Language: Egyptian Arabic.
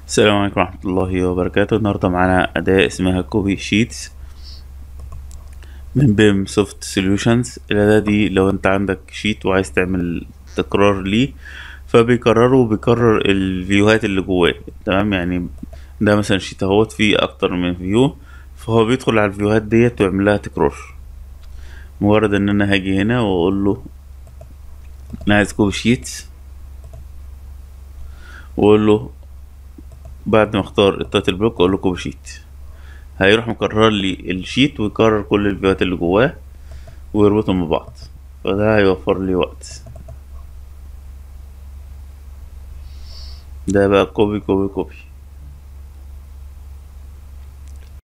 السلام عليكم ورحمة الله وبركاته النهاردة معانا أداة اسمها كوبي شيتس من بيم سوفت سوليوشنز الأداة دي لو أنت عندك شيت وعايز تعمل تكرار ليه فبيكرره وبيكرر الفيوهات اللي جواه تمام يعني ده مثلا شيت اهوت فيه أكتر من فيو فهو بيدخل على الفيوهات ديت ويعمل لها تكرار مجرد إن أنا هاجي هنا وأقول له أنا عايز كوبي شيتس وأقول له بعد ما اختار التايتل بلوك اقول له كوبي شيت هيروح مكرر لي الشيت ويكرر كل الفيوهات اللي جواه ويربطهم ببعض فده هيوفر لي وقت ده بقى كوبي كوبي كوبي